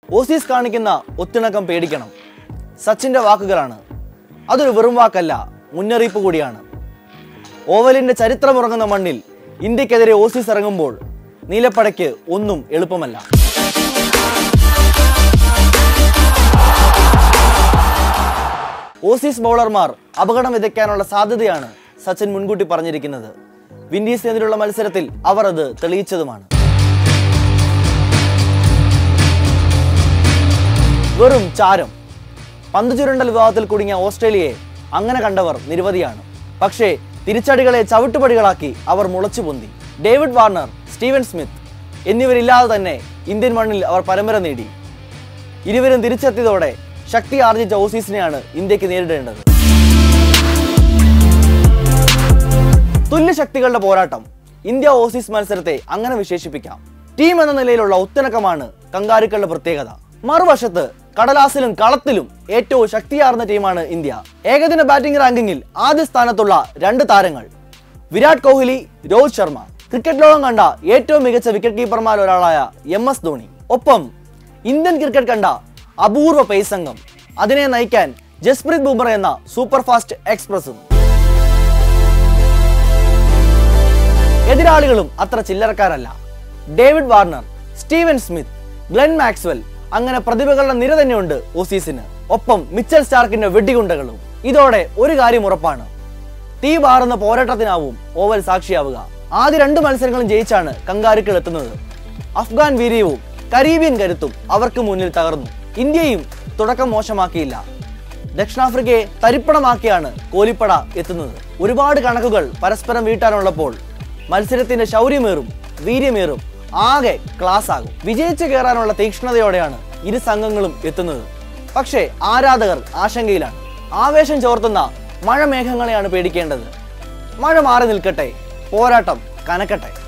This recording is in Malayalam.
ഓസീസ് കാണിക്കുന്ന ഒത്തിണക്കം പേടിക്കണം സച്ചിന്റെ വാക്കുകളാണ് അതൊരു വെറും വാക്കല്ല മുന്നറിയിപ്പ് കൂടിയാണ് ഓവലിന്റെ ചരിത്രമുറങ്ങുന്ന മണ്ണിൽ ഇന്ത്യക്കെതിരെ ഓസീസ് ഇറങ്ങുമ്പോൾ നീലപ്പടയ്ക്ക് ഒന്നും എളുപ്പമല്ല ഓസീസ് ബൗളർമാർ അപകടം വിതയ്ക്കാനുള്ള സാധ്യതയാണ് സച്ചിൻ മുൻകൂട്ടി പറഞ്ഞിരിക്കുന്നത് വിൻഡീസിനെതിരെയുള്ള മത്സരത്തിൽ അവർ അത് തെളിയിച്ചതുമാണ് വെറും ചാരം പന്ത് ചുരുണ്ടൽ വിവാദത്തിൽ കുടുങ്ങിയ ഓസ്ട്രേലിയയെ അങ്ങനെ കണ്ടവർ നിരവധിയാണ് പക്ഷേ തിരിച്ചടികളെ ചവിട്ടുപടികളാക്കി അവർ മുളച്ചു പൊന്തി ഡേവിഡ് വാർണർ സ്റ്റീവൻ സ്മിത്ത് എന്നിവരില്ലാതെ തന്നെ ഇന്ത്യൻ മണ്ണിൽ അവർ പരമ്പര നേടി ഇരുവരും തിരിച്ചെത്തിയതോടെ ശക്തി ആർജിച്ച ഓസീസിനെയാണ് ഇന്ത്യക്ക് നേരിടേണ്ടത് തുല്യ ശക്തികളുടെ പോരാട്ടം ഇന്ത്യ ഓസീസ് മത്സരത്തെ അങ്ങനെ വിശേഷിപ്പിക്കാം ടീം എന്ന നിലയിലുള്ള ഒത്തിണക്കമാണ് കങ്കാരുക്കളുടെ പ്രത്യേകത മറുവശത്ത് കടലാസിലും കളത്തിലും ഏറ്റവും ശക്തിയാർന്ന ടീമാണ് ഇന്ത്യ ഏകദിന ബാറ്റിംഗ് റാങ്കിങ്ങിൽ ആദ്യ സ്ഥാനത്തുള്ള രണ്ട് താരങ്ങൾ വിരാട് കോഹ്ലി രോഹിത് ശർമ്മ ക്രിക്കറ്റ് ലോകം കണ്ട ഏറ്റവും മികച്ച വിക്കറ്റ് കീപ്പർമാരിൽ ഒരാളായ എം എസ് ധോണി ഒപ്പം ഇന്ത്യൻ ക്രിക്കറ്റ് കണ്ട അപൂർവ പേസ് സംഘം അതിനെ നയിക്കാൻ ജസ്പ്രീത് ബുംറ എന്ന സൂപ്പർ ഫാസ്റ്റ് എക്സ്പ്രസും എതിരാളികളും അത്ര ചില്ലറക്കാരല്ല David Warner Steven Smith Glenn Maxwell അങ്ങനെ പ്രതിഭകളുടെ നിര തന്നെയുണ്ട് ഓസീസിന് ഒപ്പം മിച്ചൽ സ്റ്റാർക്കിന്റെ വെടികുണ്ടകളും ഇതോടെ ഒരു കാര്യം ഉറപ്പാണ് തീ പാറുന്ന പോരാട്ടത്തിനാവും ഓവൽ സാക്ഷിയാവുക ആദ്യ രണ്ട് മത്സരങ്ങളും ജയിച്ചാണ് കങ്കാരുക്കൾ എത്തുന്നത് അഫ്ഗാൻ വീര്യവും കരീബിയൻ കരുത്തും അവർക്ക് മുന്നിൽ തകർന്നു ഇന്ത്യയും തുടക്കം മോശമാക്കിയില്ല ദക്ഷിണാഫ്രിക്കയെ തരിപ്പണമാക്കിയാണ് കോലിപ്പട എത്തുന്നത് ഒരുപാട് കണക്കുകൾ പരസ്പരം വീട്ടാനുള്ളപ്പോൾ മത്സരത്തിന്റെ ശൗര്യമേറും വീര്യമേറും ആകെ ക്ലാസ് ആകും വിജയിച്ചു കയറാനുള്ള തീക്ഷ്ണതയോടെയാണ് ഇരു സംഘങ്ങളും എത്തുന്നത് പക്ഷേ ആരാധകർ ആശങ്കയിലാണ് ആവേശം ചോർത്തുന്ന മഴമേഘങ്ങളെയാണ് പേടിക്കേണ്ടത് മഴ മാറി നിൽക്കട്ടെ പോരാട്ടം കനക്കട്ടെ